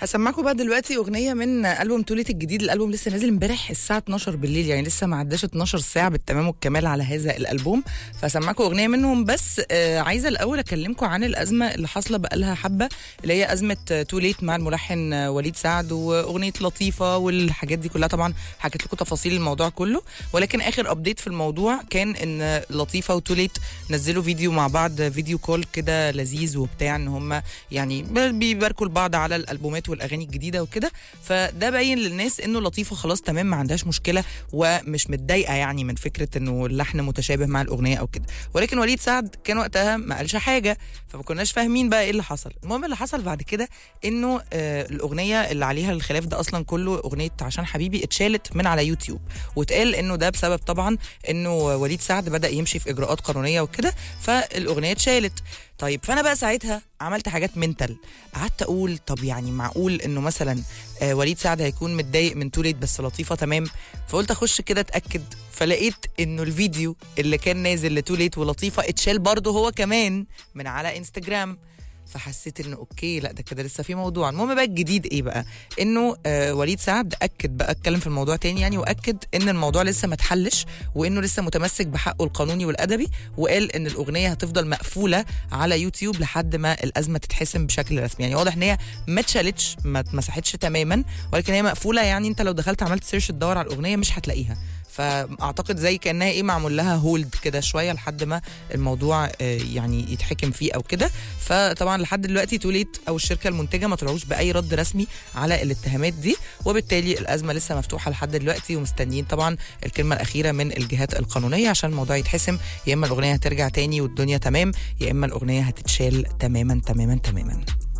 هسمعكم بقى دلوقتي اغنيه من البوم توليت الجديد الالبوم لسه نازل امبارح الساعه 12 بالليل يعني لسه ما عداش 12 ساعه بالتمام والكمال على هذا الالبوم فهسمعكم اغنيه منهم بس آه عايزه الاول اكلمكم عن الازمه اللي حاصله بقالها حبه اللي هي ازمه توليت مع الملحن آه، وليد سعد واغنيه لطيفه والحاجات دي كلها طبعا حكيت لكم تفاصيل الموضوع كله ولكن اخر ابديت في الموضوع كان ان لطيفه وتوليت نزلوا فيديو مع بعض فيديو كول كده لذيذ وبتاع ان هم يعني بيباركوا لبعض على الالبومات والاغاني الجديده وكده فده باين للناس انه لطيفه خلاص تمام ما عندهاش مشكله ومش متضايقه يعني من فكره انه اللحن متشابه مع الاغنيه او كده ولكن وليد سعد كان وقتها ما قالش حاجه فما كناش فاهمين بقى ايه اللي حصل المهم اللي حصل بعد كده انه آه الاغنيه اللي عليها الخلاف ده اصلا كله اغنيه عشان حبيبي اتشالت من على يوتيوب واتقال انه ده بسبب طبعا انه وليد سعد بدا يمشي في اجراءات قانونيه وكده فالاغنيه اتشالت طيب فانا بقى ساعتها عملت حاجات منتل قعدت اقول طب يعني معقول انه مثلا آه وليد سعد هيكون متضايق من توليت بس لطيفه تمام فقلت اخش كده اتاكد فلقيت انه الفيديو اللي كان نازل لتوليت ولطيفه اتشال برضه هو كمان من على انستجرام فحسيت انه اوكي لا ده كده لسه في موضوع المهم بقى الجديد ايه بقى انه آه وليد سعد اكد بقى اتكلم في الموضوع تاني يعني واكد ان الموضوع لسه ما اتحلش وانه لسه متمسك بحقه القانوني والادبي وقال ان الاغنيه هتفضل مقفوله على يوتيوب لحد ما الازمه تتحسم بشكل رسمي يعني واضح ان هي ما اتشالتش ما اتمسحتش تماما ولكن هي مقفوله يعني انت لو دخلت عملت سيرش تدور على الاغنيه مش هتلاقيها فاعتقد زي كانها ايه معمول لها هولد كده شويه لحد ما الموضوع آه، يعني يتحكم فيه او كده فطبعا لحد دلوقتي توليت او الشركه المنتجه ما طلعوش باي رد رسمي على الاتهامات دي وبالتالي الازمه لسه مفتوحه لحد دلوقتي ومستنيين طبعا الكلمه الاخيره من الجهات القانونيه عشان الموضوع يتحسم يا اما الاغنيه هترجع تاني والدنيا تمام يا اما الاغنيه هتتشال تماما تماما تماما